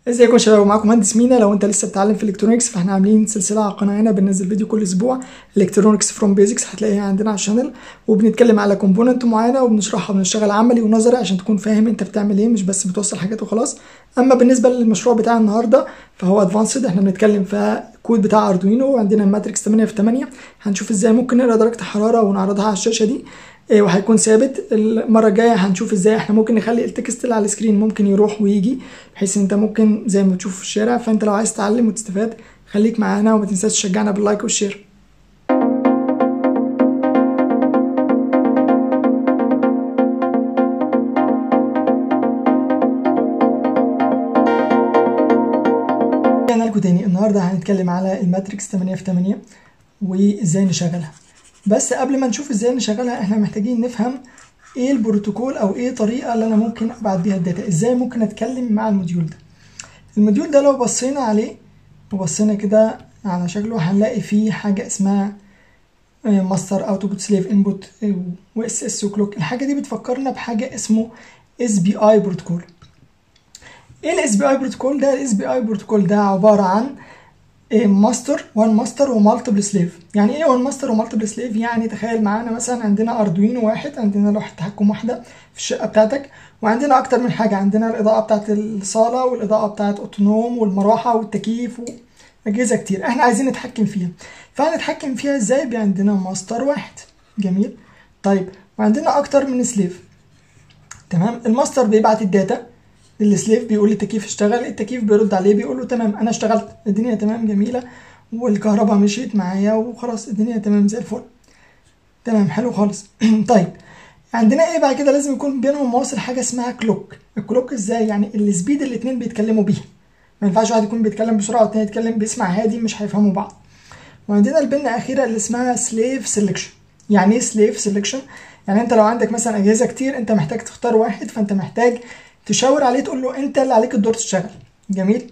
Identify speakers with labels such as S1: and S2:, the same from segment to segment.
S1: ازيكم يا شباب معاكم مهندس مينا لو انت لسه بتتعلم في الكترونكس فاحنا عاملين سلسله على القناه هنا بننزل فيديو كل اسبوع الكترونكس فروم بيزكس هتلاقيها عندنا على الشانل وبنتكلم على كومبوننت معينه وبنشرحها وبنشتغل عملي ونظري عشان تكون فاهم انت بتعمل ايه مش بس بتوصل حاجات وخلاص اما بالنسبه للمشروع بتاع النهارده فهو ادفانسد احنا بنتكلم في كود بتاع اردوينو وعندنا ماتريكس 8 في 8 هنشوف ازاي ممكن نقرا درجه الحراره ونعرضها على الشاشه دي إيه، وهيكون ثابت المره الجايه هنشوف ازاي احنا ممكن نخلي التكست اللي على السكرين ممكن يروح ويجي بحيث ان انت ممكن زي ما بتشوف في الشارع فانت لو عايز تتعلم وتستفاد خليك معانا وما تنساش تشجعنا باللايك والشير رجعنا لكم تاني النهارده هنتكلم على الماتريكس 8 في 8 وازاي نشغلها بس قبل ما نشوف ازاي نشغلها احنا محتاجين نفهم ايه البروتوكول او ايه الطريقه اللي انا ممكن ابعت بيها الداتا ازاي ممكن اتكلم مع الموديول ده الموديول ده لو بصينا عليه وبصينا كده على شكله هنلاقي فيه حاجه اسمها ماستر اوتبوت سليف انبوت واس اس وكلوك الحاجه دي بتفكرنا بحاجه اسمه اس بي اي بروتوكول ايه الاس بي اي بروتوكول ده الاس بي اي بروتوكول ده عباره عن ماستر وان ماستر ومالتيبل سليف يعني ايه وان ماستر ومالتيبل سليف يعني تخيل معانا مثلا عندنا اردوينو واحد عندنا لوحه تحكم واحده في الشقه بتاعتك وعندنا اكتر من حاجه عندنا الاضاءه بتاعت الصاله والاضاءه بتاعت اوتونوم والمروحه والتكييف واجهزه كتير احنا عايزين نتحكم فيها فهنتحكم فيها ازاي بي عندنا ماستر واحد جميل طيب وعندنا اكتر من سليف تمام الماستر بيبعت الداتا السليف بيقول للتكييف اشتغل التكييف بيرد عليه بيقول له تمام انا اشتغلت الدنيا تمام جميله والكهرباء مشيت معايا وخلاص الدنيا تمام زي الفل تمام حلو خالص طيب عندنا ايه بعد كده لازم يكون بينهم مواصل حاجه اسمها كلوك الكلوك ازاي يعني السبيد اللي اتنين بيتكلموا بيها ما ينفعش واحد يكون بيتكلم بسرعه والتاني يتكلم بيسمع هادي مش هيفهموا بعض وعندنا البن اخيره اللي اسمها سليف سيلكشن يعني ايه سليف سيلكشن يعني انت لو عندك مثلا اجهزه كتير انت محتاج تختار واحد فانت محتاج تشاور عليه تقول له انت اللي عليك الدور تشتغل جميل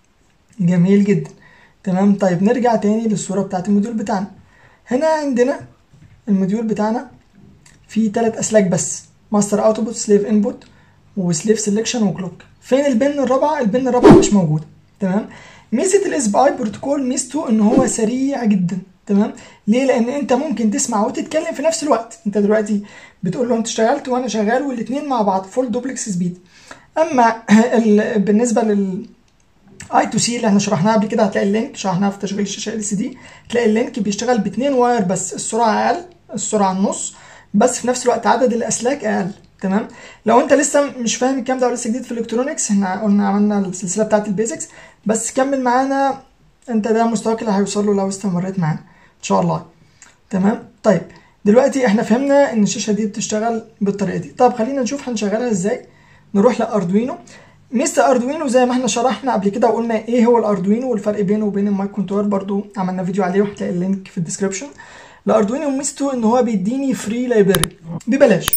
S1: جميل جدا تمام طيب نرجع تاني للصوره بتاعت الموديول بتاعنا هنا عندنا الموديول بتاعنا فيه ثلاث اسلاك بس ماستر اوتبوت سليف انبوت وسليف سيلكشن وكلوك فين البن الرابعه البن الرابعه مش موجوده تمام ميزه الاس بي اي بروتوكول ميزته ان هو سريع جدا تمام ليه لان انت ممكن تسمع وتتكلم في نفس الوقت انت دلوقتي بتقول له انت اشتغلت وانا شغال والاثنين مع بعض فول دوبلكس سبيد اما بالنسبه لل اي تو سي اللي احنا شرحناها قبل كده هتلاقي اللينك شرحناها في تشغيل الشاشه ال سي دي تلاقي اللينك بيشتغل باتنين واير بس السرعه اقل السرعه النص بس في نفس الوقت عدد الاسلاك اقل تمام لو انت لسه مش فاهم الكلام ده ولسه جديد في الالكترونكس احنا قلنا عملنا السلسله بتاعت البيزكس بس كمل معانا انت ده مستواك اللي هيوصل له لو استمريت معانا ان شاء الله تمام طيب دلوقتي احنا فهمنا ان الشاشه دي بتشتغل بالطريقه دي طب خلينا نشوف هنشغلها ازاي نروح لاردوينو ميزه اردوينو زي ما احنا شرحنا قبل كده وقلنا ايه هو الاردوينو والفرق بينه وبين المايك كنترول برضو عملنا فيديو عليه وهتلاقي اللينك في الديسكربشن الاردوينو ميزته ان هو بيديني فري لايبرري ببلاش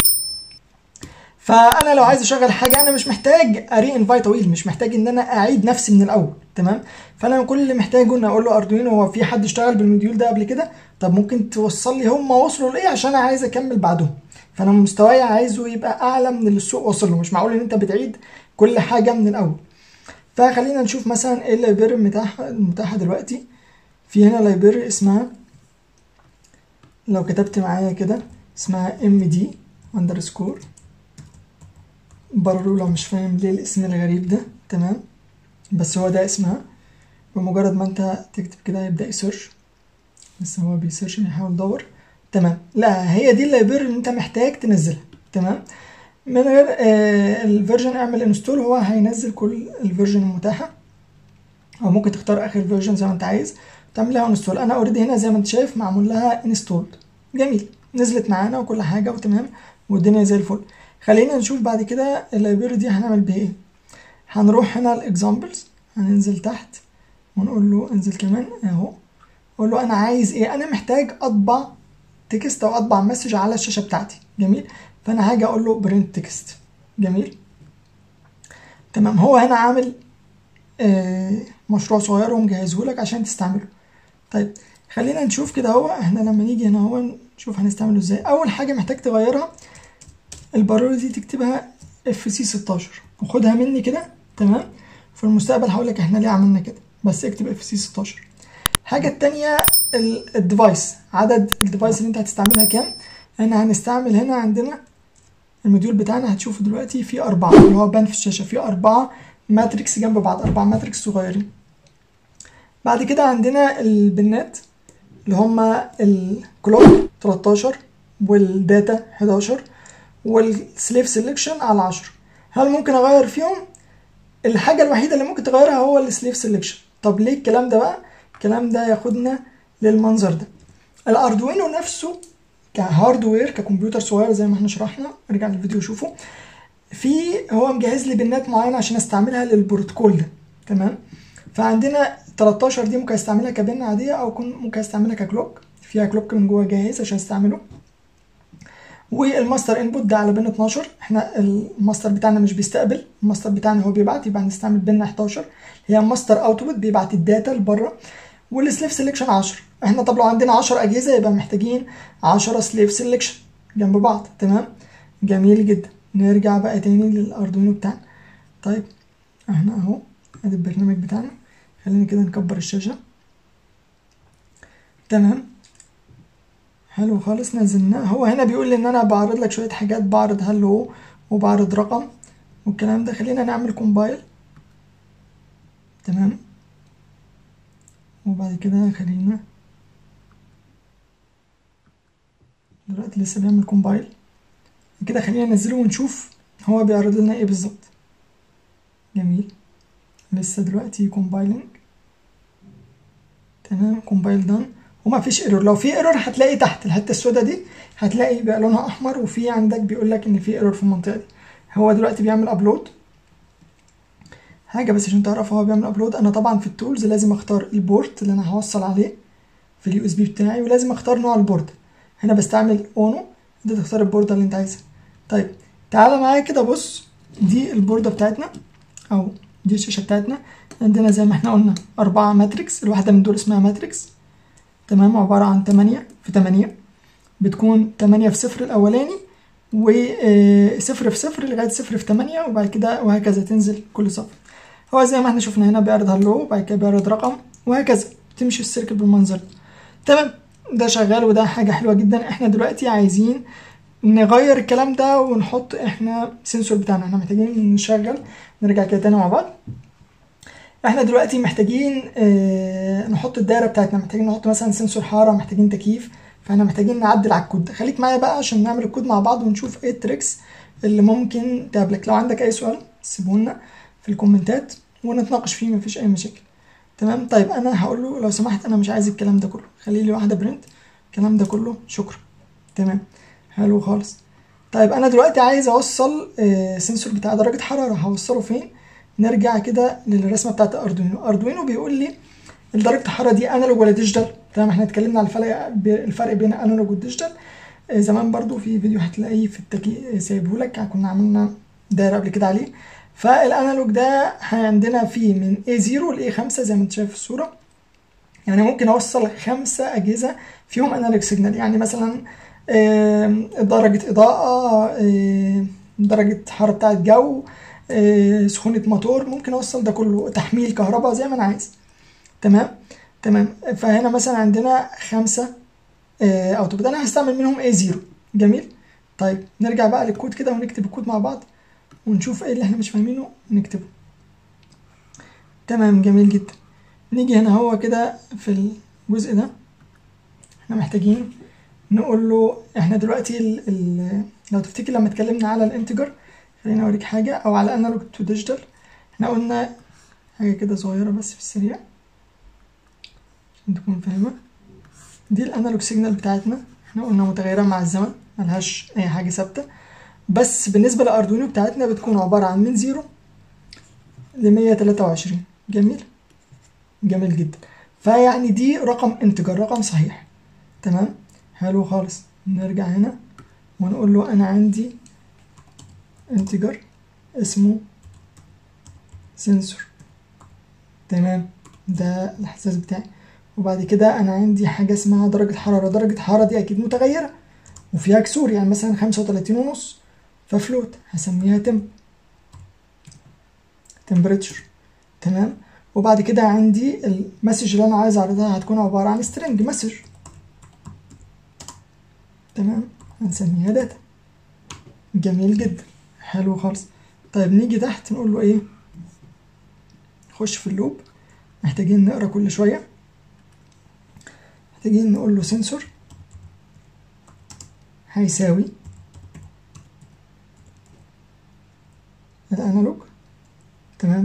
S1: فانا لو عايز اشغل حاجه انا مش محتاج اري انفايت طويل مش محتاج ان انا اعيد نفسي من الاول تمام فانا كل اللي محتاجه ان اقول له اردوينو هو في حد اشتغل بالموديول ده قبل كده طب ممكن توصل لي هم وصلوا لايه عشان انا عايز اكمل بعدهم فانا مستواي عايزه يبقى اعلى من اللي السوق وصل له مش معقول ان انت بتعيد كل حاجه من الاول فخلينا نشوف مثلا ايه اللايبرري المتاحه المتاحه دلوقتي في هنا لايبرري اسمها لو كتبت معايا كده اسمها ام دي اندرسكور برضو لو مش فاهم ليه الاسم الغريب ده تمام بس هو ده اسمها بمجرد ما انت تكتب كده يبدا يسيرش بس هو بيسيرش يحاول يدور تمام لا هي دي اللايبرري اللي انت محتاج تنزلها تمام من غير آه الفيرجن اعمل انستول هو هينزل كل الفيرجن المتاحه او ممكن تختار اخر فيرجن زي ما انت عايز تعمل لها انستول انا اوريدي هنا زي ما انت شايف معمول لها انستول جميل نزلت معانا وكل حاجه وتمام والدنيا زي الفل خلينا نشوف بعد كده اللايبرري دي هنعمل بيها ايه هنروح هنا الاكزامبلز هننزل تحت ونقول له انزل كمان اهو اقول له انا عايز ايه انا محتاج اطبع تكست او اطبع مسج على الشاشه بتاعتي جميل فانا هاجي اقول له برنت تكست جميل تمام هو هنا عامل آه مشروع صغير ومجهزه لك عشان تستعمله طيب خلينا نشوف كده هو احنا لما نيجي هنا هو نشوف هنستعمله ازاي اول حاجه محتاج تغيرها البارولة دي تكتبها اف سي 16 وخدها مني كده تمام في المستقبل هقول لك احنا ليه عملنا كده بس اكتب اف سي 16 الحاجه التانية الديفايس عدد الديفايس اللي انت هتستعملها كام احنا هنستعمل هنا عندنا الموديول بتاعنا هتشوفه دلوقتي فيه أربعة اللي هو بان في الشاشة فيه أربعة ماتريكس جنب بعض أربعة ماتريكس صغيرين بعد كده عندنا البنات اللي هما الكلوك 13 والداتا 11 والسليف سيلكشن على 10 هل ممكن اغير فيهم الحاجة الوحيدة اللي ممكن تغيرها هو السليف سيلكشن طب ليه الكلام ده بقى الكلام ده ياخدنا للمنظر ده الاردوينو نفسه كهاردوير ككمبيوتر صغير زي ما احنا شرحنا ارجع للفيديو شوفه في هو مجهز لي بنات معينه عشان استعملها للبروتوكول ده تمام فعندنا 13 دي ممكن استعملها كبن عاديه او ممكن استعملها ككلوك فيها كلوك من جوه جاهز عشان استعمله والماستر انبوت ده على بن 12 احنا الماستر بتاعنا مش بيستقبل الماستر بتاعنا هو بيبعت يبقى هنستعمل بن 11 هي ماستر اوتبوت بيبعت الداتا لبره والسليف سيلكشن 10 احنا طب لو عندنا 10 اجهزه يبقى محتاجين 10 سليف سيلكشن جنب بعض تمام جميل جدا نرجع بقى تاني للاردوينو بتاعنا طيب احنا اهو ادي البرنامج بتاعنا خلينا كده نكبر الشاشه تمام حلو خالص نزلناه هو هنا بيقول لي ان انا بعرض لك شويه حاجات بعرض هلو وبعرض رقم والكلام ده خلينا نعمل كومبايل تمام وبعد كده خلينا دلوقتي لسه بيعمل كومبايل كده خلينا ننزله ونشوف هو بيعرض لنا ايه بالظبط جميل لسه دلوقتي كومبايلنج تمام كومبايل دان وما فيش ايرور لو في ايرور هتلاقي تحت الحته السوداء دي هتلاقي بقى لونها احمر وفي عندك بيقول لك ان في ايرور في المنطقه دي هو دلوقتي بيعمل ابلود حاجه بس عشان تعرف هو بيعمل ابلود انا طبعا في التولز لازم اختار البورت اللي انا هوصل عليه في اليو اس بي بتاعي ولازم اختار نوع البورد هنا بستعمل اونو انت تختار البوردة اللي انت عايزها طيب تعالى معايا كده بص دي البوردة بتاعتنا او دي الشاشة بتاعتنا عندنا زي ما احنا قلنا أربعة ماتريكس الواحدة من دول اسمها ماتريكس تمام عبارة عن تمانية في تمانية بتكون تمانية في صفر الأولاني وصفر في صفر لغاية صفر في تمانية وبعد كده وهكذا تنزل كل صفر هو زي ما احنا شفنا هنا بيعرض هلو وبعد كده بيعرض رقم وهكذا تمشي السيركل بالمنظر ده تمام ده شغال وده حاجة حلوة جدا احنا دلوقتي عايزين نغير الكلام ده ونحط احنا سنسور بتاعنا احنا محتاجين نشغل نرجع كده تاني مع بعض احنا دلوقتي محتاجين اه نحط الدايره بتاعتنا محتاجين نحط مثلا سنسور حراره محتاجين تكييف فاحنا محتاجين نعدل على الكود خليك معايا بقى عشان نعمل الكود مع بعض ونشوف ايه التريكس اللي ممكن تقابلك لو عندك اي سؤال سيبهولنا في الكومنتات ونتناقش فيه مفيش اي مشاكل تمام طيب انا هقول له لو سمحت انا مش عايز الكلام ده كله خلي لي واحده برنت الكلام ده كله شكرا تمام حلو خالص طيب انا دلوقتي عايز اوصل آه سنسور بتاع درجه حراره هوصله فين نرجع كده للرسمه بتاعت اردوينو اردوينو بيقول لي درجه الحراره دي انالوج ولا ديجيتال تمام احنا اتكلمنا على الفرق الفرق بين انالوج والديجيتال آه زمان برضو في فيديو هتلاقيه في التكي سايبه لك كنا عملنا دايره قبل كده عليه فالانالوج ده عندنا فيه من A0 ل A5 زي ما انت شايف في الصوره يعني ممكن اوصل خمسه اجهزه فيهم انالوج سيجنال يعني مثلا درجه اضاءه درجه حراره بتاعه جو سخونه موتور ممكن اوصل ده كله تحميل كهرباء زي ما انا عايز تمام تمام فهنا مثلا عندنا خمسه اوتوبوت انا هستعمل منهم A0 جميل طيب نرجع بقى للكود كده ونكتب الكود مع بعض ونشوف ايه اللي احنا مش فاهمينه نكتبه تمام جميل جدا نيجي هنا هو كده في الجزء ده احنا محتاجين نقول له احنا دلوقتي ال ال لو تفتكر لما اتكلمنا على الانتجر خليني اوريك حاجه او على انالوج تو ديجيتال احنا قلنا حاجه كده صغيره بس في السريع عشان تكون فاهمه دي الانالوج سيجنال بتاعتنا احنا قلنا متغيره مع الزمن ملهاش اي حاجه ثابته بس بالنسبه لاردوينو بتاعتنا بتكون عباره عن من زيرو ل 123 جميل جميل جدا فيعني دي رقم انتجر رقم صحيح تمام حلو خالص نرجع هنا ونقول له انا عندي انتجر اسمه سنسور تمام ده الحساس بتاعي وبعد كده انا عندي حاجه اسمها درجه حراره درجه الحراره دي اكيد متغيره وفيها كسور يعني مثلا خمسة وتلاتين ونص ففلوت هسميها تم تمبريتشر تمام وبعد كده عندي المسج اللي انا عايز اعرضها هتكون عباره عن سترينج مسج تمام هنسميها داتا جميل جدا حلو خالص طيب نيجي تحت نقول له ايه خش في اللوب محتاجين نقرا كل شويه محتاجين نقول له سنسور هيساوي الانالوج تمام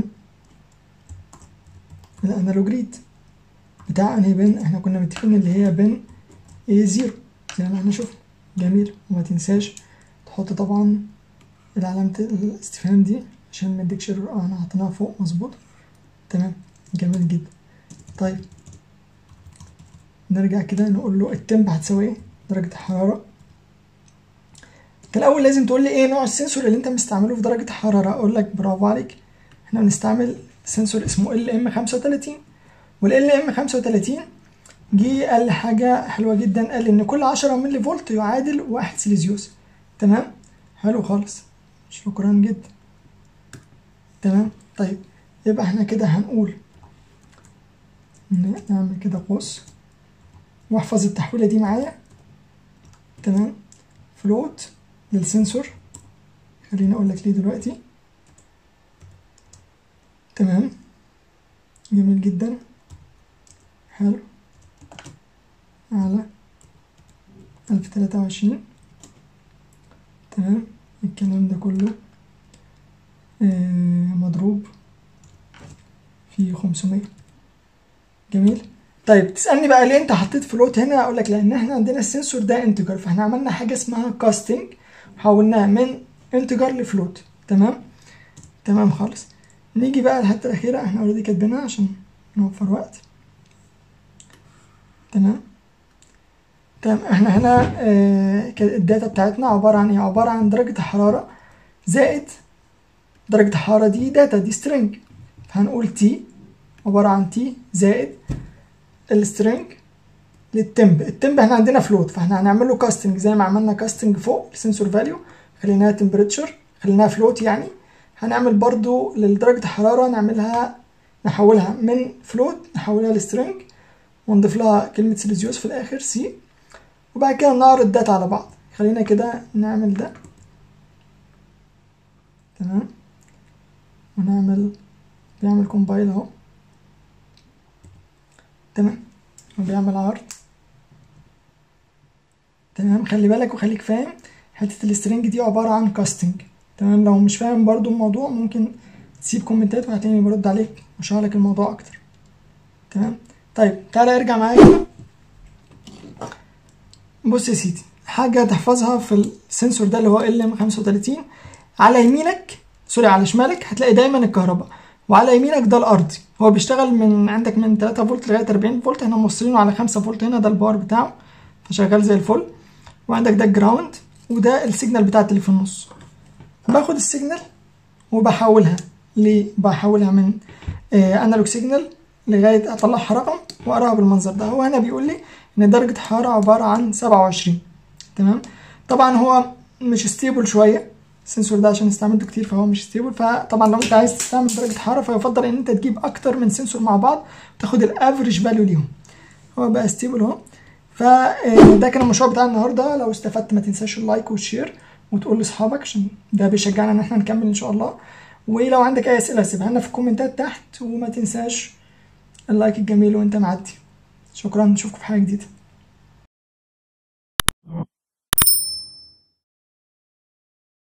S1: الانالوج ريد بتاع انهي بن احنا كنا متفقين اللي هي بن اي زيرو زي ما احنا شفنا جميل وما تنساش تحط طبعا العلامة الاستفهام دي عشان ما اديكش اه انا حطيناها فوق مظبوط تمام جميل جدا طيب نرجع كده نقول له التمب هتساوي ايه درجة الحرارة الأول لازم تقول لي ايه نوع السنسور اللي انت مستعمله في درجة الحرارة اقول لك برافو عليك احنا بنستعمل سنسور اسمه ال ام 35 وال ام 35 جه قال لي حاجة حلوة جدا قال لي ان كل 10 ملي فولت يعادل واحد سيليزيوس تمام حلو خالص شكرا جدا تمام طيب يبقى احنا كده هنقول نعمل كده قوس واحفظ التحويلة دي معايا تمام فلوت للسنسور خليني اقول لك ليه دلوقتي تمام جميل جدا حلو على ألف تلاتة وعشرين تمام الكلام ده كله آه مضروب في خمسمية جميل طيب تسألني بقى ليه انت حطيت فلوت هنا اقول لك لان احنا عندنا السنسور ده انتجر فاحنا عملنا حاجة اسمها كاستنج حولناها من انتجر لفلوت تمام تمام خالص نيجي بقى الحتة الأخيرة احنا اوريدي كاتبينها عشان نوفر وقت تمام تمام احنا هنا اه الداتا بتاعتنا عبارة عن ايه عبارة عن درجة الحرارة زائد درجة الحرارة دي داتا دي سترينج فهنقول تي عبارة عن تي زائد السترينج للتمب التمب احنا عندنا فلوت فاحنا هنعمل له كاستنج زي ما عملنا كاستنج فوق السنسور فاليو خليناها تمبريتشر خليناها فلوت يعني هنعمل برضو لدرجة الحرارة نعملها نحولها من فلوت نحولها لسترينج ونضيف لها كلمة سيليزيوس في الآخر سي وبعد كده نعرض الداتا على بعض خلينا كده نعمل ده تمام ونعمل بيعمل كومبايل اهو تمام وبيعمل عرض تمام خلي بالك وخليك فاهم حتة السترنج دي عبارة عن كاستنج تمام لو مش فاهم برضو الموضوع ممكن تسيب كومنتات وهتلاقيني برد عليك واشرح لك الموضوع اكتر تمام طيب تعالى ارجع معايا كده بص يا سيدي حاجة تحفظها في السنسور ده اللي هو ال ام 35 على يمينك سوري على شمالك هتلاقي دايما الكهرباء وعلى يمينك ده الارضي هو بيشتغل من عندك من 3 فولت لغايه 40 فولت احنا موصلينه على 5 فولت هنا ده الباور بتاعه فشغال زي الفل وعندك ده الجراوند وده السيجنال بتاعت اللي في النص باخد السيجنال وبحولها ليه بحولها من آه انالوج سيجنال لغايه اطلعها رقم واقراها بالمنظر ده هو هنا بيقول لي ان درجه الحراره عباره عن 27 تمام طبعا هو مش ستيبل شويه السنسور ده عشان استعملته كتير فهو مش ستيبل فطبعا لو انت عايز تستعمل درجه حراره فيفضل ان انت تجيب اكتر من سنسور مع بعض وتاخد الافريج فاليو ليهم هو بقى ستيبل اهو فده كان المشروع بتاع النهارده لو استفدت ما تنساش اللايك والشير وتقول لاصحابك عشان ده بيشجعنا ان احنا نكمل ان شاء الله ولو عندك اي اسئله سيبها لنا في الكومنتات تحت وما تنساش اللايك الجميل وانت معدي شكرا نشوفكم في حاجه جديده